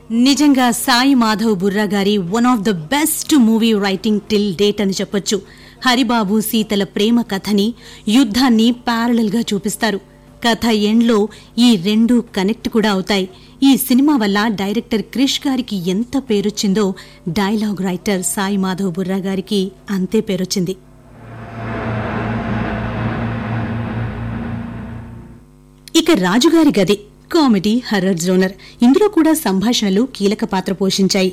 నిజంగా సాయి మాధవ్ బుర్రా గారి one of the best movie writing till date అని చెప్పొచ్చు హరిబాబు సీతల ప్రేమ కథని యుద్ధాన్ని ప్యారలల్ గా చూపిస్తారు కథ ఎండ్లో ఈ రెండు కనెక్ట్ కూడా అవుతాయి ఈ సినిమా వల్ల డైరెక్టర్ క్రిష్ గారికి ఎంత పేరొచ్చిందో డైలాగ్ రైటర్ సాయి మాధవ్ బుర్రా గారికి అంతే పేరొచ్చింది ఇక రాజుగారి గది కామెడీ హర్రర్ జోనర్ ఇందులో కూడా సంభాషణలు కీలక పాత్ర పోషించాయి